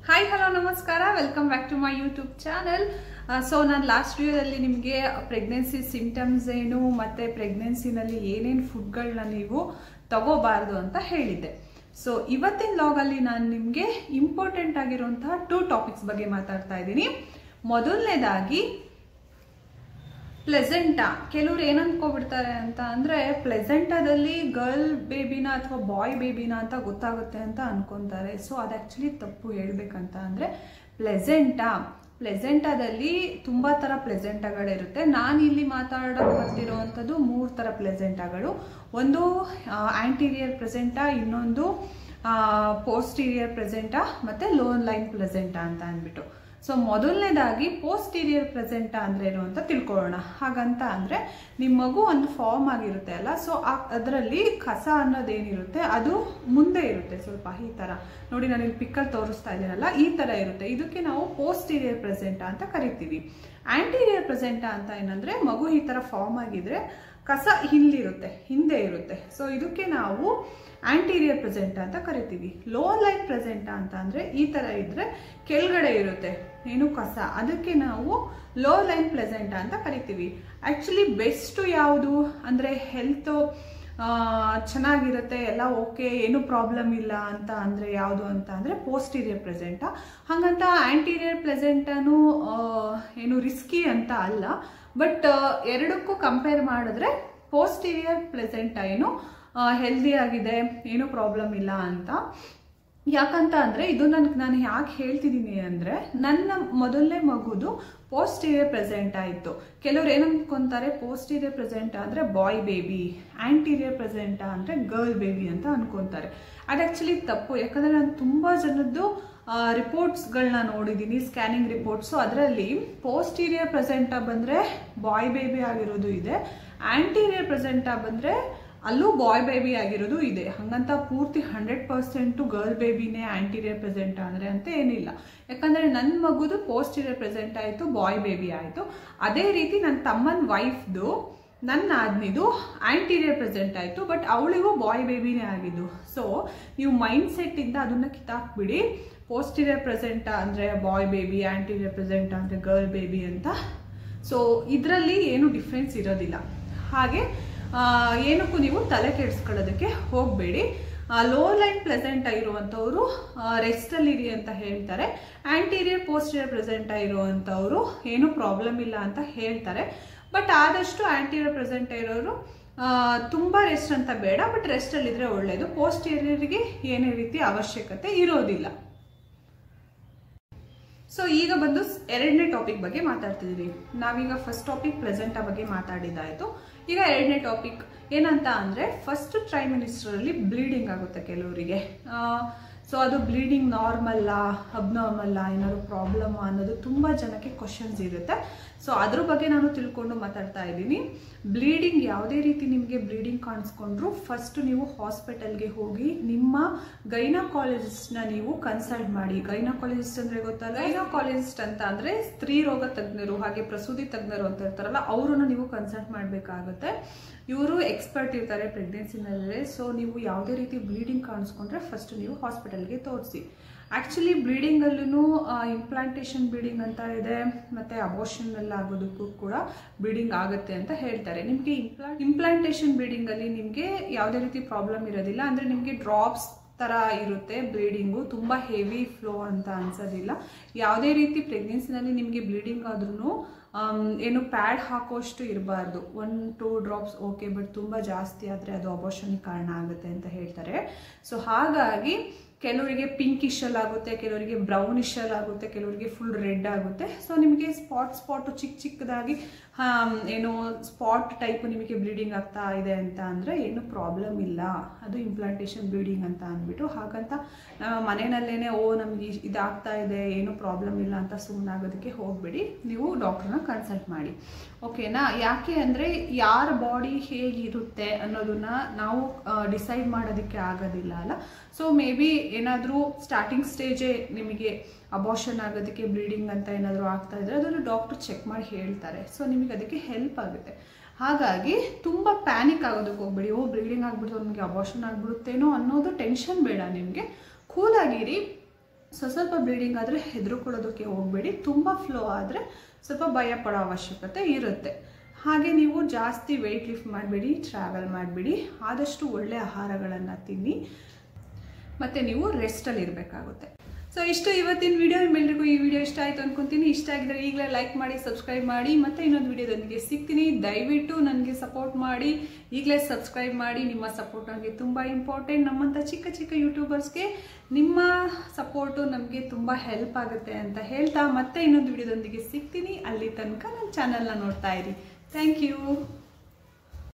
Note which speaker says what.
Speaker 1: hi hello ನಮಸ್ಕಾರ welcome back to my YouTube channel so ನಾನು last ವಿಡಿಯೋದಲ್ಲಿ ನಿಮಗೆ ಪ್ರೆಗ್ನೆನ್ಸಿ ಸಿಂಟಮ್ಸ್ ಏನು ಮತ್ತು ಪ್ರೆಗ್ನೆನ್ಸಿನಲ್ಲಿ ಏನೇನು ಫುಡ್ಗಳನ್ನ ನೀವು ತಗೋಬಾರ್ದು ಅಂತ ಹೇಳಿದ್ದೆ ಸೊ ಇವತ್ತಿನ ಲಾಗಲ್ಲಿ ನಾನು ನಿಮಗೆ ಇಂಪಾರ್ಟೆಂಟ್ ಆಗಿರುವಂತಹ ಟೂ ಟಾಪಿಕ್ಸ್ ಬಗ್ಗೆ ಮಾತಾಡ್ತಾ ಇದ್ದೀನಿ ಮೊದಲನೇದಾಗಿ ಪ್ಲೆಸೆಂಟಾ ಕೆಲವ್ರು ಏನ್ ಅನ್ಕೋಬಿಡ್ತಾರೆ ಅಂತ ಅಂದ್ರೆ ಪ್ಲೆಸೆಂಟಾದಲ್ಲಿ ಗರ್ಲ್ ಬೇಬಿನ ಅಥವಾ ಬಾಯ್ ಬೇಬಿನ ಅಂತ ಗೊತ್ತಾಗುತ್ತೆ ಅಂತ ಅನ್ಕೊಂತಾರೆ ಸೊ ಅದು ಆಕ್ಚುಲಿ ತಪ್ಪು ಹೇಳ್ಬೇಕಂತ ಅಂದ್ರೆ ಪ್ಲೆಸೆಂಟಾ ಪ್ಲೆಸೆಂಟಾದಲ್ಲಿ ತುಂಬಾ ತರ ಪ್ಲೆಸೆಂಟಾಗಳಿರುತ್ತೆ ನಾನು ಇಲ್ಲಿ ಮಾತಾಡೋ ಬರ್ತಿರೋವಂಥದ್ದು ಮೂರು ತರ ಪ್ಲೆಸೆಂಟಾಗಳು ಒಂದು ಆಂಟೀರಿಯರ್ ಪ್ರೆಸೆಂಟಾ ಇನ್ನೊಂದು ಪೋಸ್ಟೀರಿಯರ್ ಪ್ರೆಸೆಂಟಾ ಮತ್ತೆ ಲೋನ್ ಲೈನ್ ಪ್ಲೆಸೆಂಟಾ ಅಂತ ಅಂದ್ಬಿಟ್ಟು ಸೊ ಮೊದಲನೇದಾಗಿ ಪೋಸ್ಟೀರಿಯರ್ ಪ್ರೆಸೆಂಟಾ ಅಂದ್ರೆ ಏನು ಅಂತ ತಿಳ್ಕೊಳ್ಳೋಣ ಹಾಗಂತ ಅಂದ್ರೆ ನಿಮ್ಮ ಮಗು ಒಂದು ಫಾರ್ಮ್ ಆಗಿರುತ್ತೆ ಅಲ್ಲ ಸೊ ಅದರಲ್ಲಿ ಕಸ ಅನ್ನೋದೇನಿರುತ್ತೆ ಅದು ಮುಂದೆ ಇರುತ್ತೆ ಸ್ವಲ್ಪ ಈ ತರ ನೋಡಿ ನಾನು ಇಲ್ಲಿ ಪಿಕ್ಕಲ್ ತೋರಿಸ್ತಾ ಇದ್ದೀನಲ್ಲ ಈ ತರ ಇರುತ್ತೆ ಇದಕ್ಕೆ ನಾವು ಪೋಸ್ಟೀರಿಯರ್ ಪ್ರೆಸೆಂಟಾ ಅಂತ ಕರಿತೀವಿ ಆಂಟೀರಿಯರ್ ಪ್ರೆಸೆಂಟಾ ಅಂತ ಏನಂದ್ರೆ ಮಗು ಈ ತರ ಫಾರ್ಮ್ ಆಗಿದ್ರೆ ಕಸ ಹಿಂದಿರುತ್ತೆ ಹಿಂದೆ ಇರುತ್ತೆ ಸೊ ಇದಕ್ಕೆ ನಾವು ಆಂಟೀರಿಯರ್ ಪ್ರೆಸೆಂಟ್ ಅಂತ ಕರಿತೀವಿ ಲೋ ಲೈನ್ ಪ್ರೆಸೆಂಟ್ ಅಂತ ಅಂದ್ರೆ ಈ ತರ ಇದ್ರೆ ಕೆಳಗಡೆ ಇರುತ್ತೆ ಏನು ಕಸ ಅದಕ್ಕೆ ನಾವು ಲೋ ಲೈನ್ ಪ್ಲೆಸೆಂಟ್ ಅಂತ ಕರಿತೀವಿ ಆಕ್ಚುಲಿ ಬೆಸ್ಟ್ ಯಾವುದು ಅಂದ್ರೆ ಹೆಲ್ತ್ ಚೆನ್ನಾಗಿರುತ್ತೆ ಎಲ್ಲ ಓಕೆ ಏನು ಪ್ರಾಬ್ಲಮ್ ಇಲ್ಲ ಅಂತ ಅಂದ್ರೆ ಯಾವುದು ಅಂತ ಅಂದ್ರೆ ಪೋಸ್ಟೀರಿಯರ್ ಪ್ರೆಸೆಂಟ ಹಾಗಂತ ಆಂಟೀರಿಯರ್ ಪ್ಲೆಸೆಂಟನು ಏನು ರಿಸ್ಕಿ ಅಂತ ಅಲ್ಲ ಬಟ್ ಎರಡಕ್ಕೂ ಕಂಪೇರ್ ಮಾಡಿದ್ರೆ ಪೋಸ್ಟೀರಿಯರ್ ಪ್ಲೆಸೆಂಟ ಏನು ಹೆಲ್ದಿ ಆಗಿದೆ ಏನು ಪ್ರಾಬ್ಲಮ್ ಇಲ್ಲ ಅಂತ ಯಾಕಂತ ಅಂದ್ರೆ ಇದು ನನ್ಗೆ ನಾನು ಯಾಕೆ ಹೇಳ್ತಿದ್ದೀನಿ ಅಂದ್ರೆ ನನ್ನ ಮೊದಲನೇ ಮಗುದು ಪೋಸ್ಟೀರಿಯರ್ ಪ್ರೆಸೆಂಟ್ ಆಯಿತು ಕೆಲವ್ರು ಏನು ಅನ್ಕೊಂತಾರೆ ಪೋಸ್ಟೀರಿಯರ್ ಪ್ರೆಸೆಂಟ್ ಅಂದ್ರೆ ಬಾಯ್ ಬೇಬಿ ಆಂಟೀರಿಯರ್ ಪ್ರೆಸೆಂಟ್ ಅಂದ್ರೆ ಗರ್ಲ್ ಬೇಬಿ ಅಂತ ಅನ್ಕೊಂತಾರೆ ಅದು ಆಕ್ಚುಲಿ ತಪ್ಪು ಯಾಕಂದ್ರೆ ನಾನು ತುಂಬಾ ಜನದ್ದು ರಿಪೋರ್ಟ್ಸ್ಗಳನ್ನ ನೋಡಿದ್ದೀನಿ ಸ್ಕ್ಯಾನಿಂಗ್ ರಿಪೋರ್ಟ್ಸು ಅದರಲ್ಲಿ ಪೋಸ್ಟೀರಿಯರ್ ಪ್ರೆಸೆಂಟ ಬಂದರೆ ಬಾಯ್ ಬೇಬಿ ಆಗಿರೋದು ಇದೆ ಆಂಟೀರಿಯರ್ ಪ್ರೆಸೆಂಟ ಬಂದರೆ ಅಲ್ಲೂ ಬಾಯ್ ಬೇಬಿ ಆಗಿರೋದು ಇದೆ ಹಂಗಂತ ಪೂರ್ತಿ ಹಂಡ್ರೆಡ್ ಪರ್ಸೆಂಟು ಗರ್ಲ್ ಬೇಬಿನೇ ಆಂಟೀರಿಯರ್ ಪ್ರೆಸೆಂಟ್ ಅಂದರೆ ಅಂತ ಏನಿಲ್ಲ ಯಾಕಂದರೆ ನನ್ನ ಮಗುದು ಪೋಸ್ಟೀರಿಯರ್ ಪ್ರೆಸೆಂಟ್ ಆಯಿತು ಬಾಯ್ ಬೇಬಿ ಆಯಿತು ಅದೇ ರೀತಿ ನನ್ನ ತಮ್ಮನ ವೈಫ್ದು ನನ್ನ ಆದ್ನಿದು ಆಂಟೀರಿಯರ್ ಪ್ರೆಸೆಂಟ್ ಆಯಿತು ಬಟ್ ಅವಳಿಗೂ ಬಾಯ್ ಬೇಬಿನೇ ಆಗಿದ್ದು ಸೊ ನೀವು ಮೈಂಡ್ ಸೆಟ್ಟಿಂದ ಅದನ್ನು ಕಿತ್ತಾಕ್ಬಿಡಿ ಪೋಸ್ಟೀರಿಯರ್ ಪ್ರೆಸೆಂಟ ಅಂದರೆ ಬಾಯ್ ಬೇಬಿ ಆಂಟೀರಿಯರ್ ಪ್ರೆಸೆಂಟ ಅಂದರೆ ಗರ್ಲ್ ಬೇಬಿ ಅಂತ ಸೊ ಇದರಲ್ಲಿ ಏನು ಡಿಫ್ರೆನ್ಸ್ ಇರೋದಿಲ್ಲ ಹಾಗೆ ಏನಕ್ಕೂ ನೀವು ತಲೆ ಕೆಡಿಸ್ಕೊಳ್ಳೋದಕ್ಕೆ ಹೋಗಬೇಡಿ ಲೋ ಲೈನ್ ಪ್ಲೆಸೆಂಟ್ ಇರುವಂಥವ್ರು ರೆಸ್ಟಲ್ಲಿರಿ ಅಂತ ಹೇಳ್ತಾರೆ ಆಂಟೀರಿಯರ್ ಪೋಸ್ಟೀರಿಯರ್ ಪ್ರೆಸೆಂಟ್ ಇರುವಂಥವ್ರು ಏನು ಪ್ರಾಬ್ಲಮ್ ಇಲ್ಲ ಅಂತ ಹೇಳ್ತಾರೆ ಬಟ್ ಆದಷ್ಟು ಆಂಟೀರಿಯರ್ ಪ್ರೆಸೆಂಟ್ ಇರೋರು ತುಂಬ ರೆಸ್ಟ್ ಅಂತ ಬೇಡ ಬಟ್ ರೆಸ್ಟಲ್ಲಿದ್ರೆ ಒಳ್ಳೆಯದು ಪೋಸ್ಟೀರಿಯರ್ಗೆ ಏನೇ ರೀತಿ ಅವಶ್ಯಕತೆ ಇರೋದಿಲ್ಲ ಸೊ ಈಗ ಬಂದು ಎರಡನೇ ಟಾಪಿಕ್ ಬಗ್ಗೆ ಮಾತಾಡ್ತಿದ್ದೀವಿ ನಾವೀಗ ಫಸ್ಟ್ ಟಾಪಿಕ್ ಪ್ರೆಸೆಂಟ ಬಗ್ಗೆ ಮಾತಾಡಿದ್ದಾಯ್ತು ಈಗ ಎರಡನೇ ಟಾಪಿಕ್ ಏನಂತ ಅಂದರೆ ಫಸ್ಟ್ ಟ್ರೈ ಮಿನಿಸ್ಟರಲ್ಲಿ ಬ್ಲೀಡಿಂಗ್ ಆಗುತ್ತೆ ಕೆಲವರಿಗೆ ಸೊ ಅದು ಬ್ಲೀಡಿಂಗ್ ನಾರ್ಮಲ್ಲ ಅಬ್ನಾರ್ಮಲ್ಲ ಏನಾದ್ರು ಪ್ರಾಬ್ಲಮ್ ಅನ್ನೋದು ತುಂಬ ಜನಕ್ಕೆ ಕ್ವಶನ್ಸ್ ಇರುತ್ತೆ ಸೊ ಅದ್ರ ಬಗ್ಗೆ ನಾನು ತಿಳ್ಕೊಂಡು ಮಾತಾಡ್ತಾ ಇದ್ದೀನಿ ಬ್ಲೀಡಿಂಗ್ ಯಾವುದೇ ರೀತಿ ನಿಮಗೆ ಬ್ಲೀಡಿಂಗ್ ಕಾಣಿಸ್ಕೊಂಡ್ರು ಫಸ್ಟ್ ನೀವು ಹಾಸ್ಪಿಟಲ್ಗೆ ಹೋಗಿ ನಿಮ್ಮ ಗೈನಕಾಲಜಿಸ್ಟ್ನ ನೀವು ಕನ್ಸಲ್ಟ್ ಮಾಡಿ ಗೈನಕಾಲಜಿಸ್ಟ್ ಅಂದರೆ ಗೊತ್ತಲ್ಲ ಗೈನಕಾಲಜಿಸ್ಟ್ ಅಂತ ಅಂದರೆ ಸ್ತ್ರೀ ರೋಗ ತಜ್ಞರು ಹಾಗೆ ಪ್ರಸೂತಿ ತಜ್ಞರು ಅಂತ ಇರ್ತಾರಲ್ಲ ಅವರನ್ನು ನೀವು ಕನ್ಸಲ್ಟ್ ಮಾಡಬೇಕಾಗುತ್ತೆ ಇವರು ಎಕ್ಸ್ಪರ್ಟ್ ಇರ್ತಾರೆ ಪ್ರೆಗ್ನೆನ್ಸಿನಲ್ಲೇ ಸೊ ನೀವು ಯಾವುದೇ ರೀತಿ ಬ್ಲೀಡಿಂಗ್ ಕಾಣಿಸ್ಕೊಂಡ್ರೆ ಫಸ್ಟ್ ನೀವು ಹಾಸ್ಪಿಟಲ್ಗೆ ತೋರಿಸಿ ಆ್ಯಕ್ಚುಲಿ ಬ್ಲೀಡಿಂಗಲ್ಲೂ ಇಂಪ್ಲಾಂಟೇಷನ್ ಬ್ಲೀಡಿಂಗ್ ಅಂತ ಇದೆ ಮತ್ತು ಅಬೋಷನಲ್ಲಿ ಆಗೋದಕ್ಕೂ ಕೂಡ ಬ್ಲೀಡಿಂಗ್ ಆಗುತ್ತೆ ಅಂತ ಹೇಳ್ತಾರೆ ನಿಮಗೆ ಇಂಪ್ಲಾ ಇಂಪ್ಲಾಂಟೇಷನ್ ಬ್ಲೀಡಿಂಗಲ್ಲಿ ನಿಮಗೆ ಯಾವುದೇ ರೀತಿ ಪ್ರಾಬ್ಲಮ್ ಇರೋದಿಲ್ಲ ಅಂದರೆ ನಿಮಗೆ ಡ್ರಾಪ್ಸ್ ಥರ ಇರುತ್ತೆ ಬ್ಲೀಡಿಂಗು ತುಂಬ ಹೆವಿ ಫ್ಲೋ ಅಂತ ಅನ್ಸೋದಿಲ್ಲ ಯಾವುದೇ ರೀತಿ ಪ್ರೆಗ್ನೆನ್ಸಿನಲ್ಲಿ ನಿಮಗೆ ಬ್ಲೀಡಿಂಗ್ ಆದ್ರೂ ಏನು ಪ್ಯಾಡ್ ಹಾಕೋಷ್ಟು ಇರಬಾರ್ದು one two drops okay but ತುಂಬ ಜಾಸ್ತಿ ಆದರೆ ಅದು ಅಬೋಷನ್ಗೆ ಕಾರಣ ಆಗುತ್ತೆ ಅಂತ ಹೇಳ್ತಾರೆ ಸೊ ಹಾಗಾಗಿ ಕೆಲವರಿಗೆ ಪಿಂಕಿಶಲ್ ಆಗುತ್ತೆ ಕೆಲವರಿಗೆ ಬ್ರೌನಿಶಲ್ ಆಗುತ್ತೆ ಕೆಲವರಿಗೆ ಫುಲ್ ರೆಡ್ ಆಗುತ್ತೆ ಸೊ ನಿಮಗೆ ಸ್ಪಾಟ್ ಸ್ಪಾಟು ಚಿಕ್ಕ ಚಿಕ್ಕದಾಗಿ ಏನು ಸ್ಪಾಟ್ ಟೈಪ್ ನಿಮಗೆ ಬ್ಲೀಡಿಂಗ್ ಆಗ್ತಾ ಇದೆ ಅಂತ ಅಂದರೆ ಏನು ಪ್ರಾಬ್ಲಮ್ ಇಲ್ಲ ಅದು ಇಂಪ್ಲಾಂಟೇಷನ್ ಬ್ಲೀಡಿಂಗ್ ಅಂತ ಅಂದ್ಬಿಟ್ಟು ಹಾಗಂತ ನಮ್ಮ ಮನೆಯಲ್ಲೇ ಓ ನಮಗೆ ಇದಾಗ್ತಾ ಇದೆ ಏನು ಪ್ರಾಬ್ಲಮ್ ಇಲ್ಲ ಅಂತ ಸುಮ್ಮನಾಗೋದಕ್ಕೆ ಹೋಗಬೇಡಿ ನೀವು ಡಾಕ್ಟ್ರನ್ನ ಕನ್ಸಲ್ಟ್ ಮಾಡಿ ಓಕೆನಾ ಯಾಕೆ ಅಂದರೆ ಯಾರ ಬಾಡಿ ಹೇಗಿರುತ್ತೆ ಅನ್ನೋದನ್ನ ನಾವು ಡಿಸೈಡ್ ಮಾಡೋದಕ್ಕೆ ಆಗೋದಿಲ್ಲ ಅಲ್ಲ ಸೊ ಮೇ ಬಿ ಏನಾದರೂ ಸ್ಟಾರ್ಟಿಂಗ್ ಸ್ಟೇಜೇ ನಿಮಗೆ ಅಬೋಷನ್ ಆಗೋದಕ್ಕೆ ಬ್ಲೀಡಿಂಗ್ ಅಂತ ಏನಾದರೂ ಆಗ್ತಾ ಇದ್ರೆ ಅದನ್ನು ಡಾಕ್ಟರ್ ಚೆಕ್ ಮಾಡಿ ಹೇಳ್ತಾರೆ ಸೊ ನಿಮಗೆ ಅದಕ್ಕೆ ಹೆಲ್ಪ್ ಆಗುತ್ತೆ ಹಾಗಾಗಿ ತುಂಬ ಪ್ಯಾನಿಕ್ ಆಗೋದಕ್ಕೆ ಹೋಗ್ಬೇಡಿ ಓ ಬ್ಲೀಡಿಂಗ್ ಆಗ್ಬಿಡ್ತು ನಮಗೆ ಅಬೋಷನ್ ಆಗ್ಬಿಡುತ್ತೇನೋ ಅನ್ನೋದು ಟೆನ್ಷನ್ ಬೇಡ ನಿಮಗೆ ಕೂಲಾಗಿರಿ ಸೊ ಸ್ವಲ್ಪ ಬ್ಲೀಡಿಂಗ್ ಆದರೆ ಹೆದರ್ಕೊಳ್ಳೋದಕ್ಕೆ ಹೋಗಬೇಡಿ ತುಂಬ ಫ್ಲೋ ಆದರೆ ಸ್ವಲ್ಪ ಭಯ ಪಡೋ ಅವಶ್ಯಕತೆ ಇರುತ್ತೆ ಹಾಗೆ ನೀವು ಜಾಸ್ತಿ ವೆಯ್ಟ್ ಲಿಫ್ಟ್ ಮಾಡಬೇಡಿ ಟ್ರಾವೆಲ್ ಮಾಡಬೇಡಿ ಆದಷ್ಟು ಒಳ್ಳೆ ಆಹಾರಗಳನ್ನು ತಿನ್ನಿ ಮತ್ತು ನೀವು ರೆಸ್ಟಲ್ಲಿ ಇರಬೇಕಾಗುತ್ತೆ ಸೊ ಇಷ್ಟು ಇವತ್ತಿನ ವಿಡಿಯೋ ನಿಮ್ಮೆಲ್ರಿಗೂ ಈ ವಿಡಿಯೋ ಇಷ್ಟ ಆಯಿತು ಅನ್ಕೊಂತೀನಿ ಇಷ್ಟ ಆಗಿದ್ರೆ ಈಗಲೇ ಲೈಕ್ ಮಾಡಿ ಸಬ್ಸ್ಕ್ರೈಬ್ ಮಾಡಿ ಮತ್ತೆ ಇನ್ನೊಂದು ವಿಡಿಯೋದೊಂದಿಗೆ ಸಿಗ್ತೀನಿ ದಯವಿಟ್ಟು ನನಗೆ ಸಪೋರ್ಟ್ ಮಾಡಿ ಈಗಲೇ ಸಬ್ಸ್ಕ್ರೈಬ್ ಮಾಡಿ ನಿಮ್ಮ ಸಪೋರ್ಟ್ ನನಗೆ ತುಂಬ ಇಂಪಾರ್ಟೆಂಟ್ ನಮ್ಮಂಥ ಚಿಕ್ಕ ಚಿಕ್ಕ ಯೂಟ್ಯೂಬರ್ಸ್ಗೆ ನಿಮ್ಮ ಸಪೋರ್ಟು ನಮಗೆ ತುಂಬ ಹೆಲ್ಪ್ ಆಗುತ್ತೆ ಅಂತ ಹೇಳ್ತಾ ಮತ್ತೆ ಇನ್ನೊಂದು ವಿಡಿಯೋದೊಂದಿಗೆ ಸಿಗ್ತೀನಿ ಅಲ್ಲಿ ತನಕ ನನ್ನ ಚಾನಲ್ನ ನೋಡ್ತಾ ಇರಿ ಥ್ಯಾಂಕ್ ಯು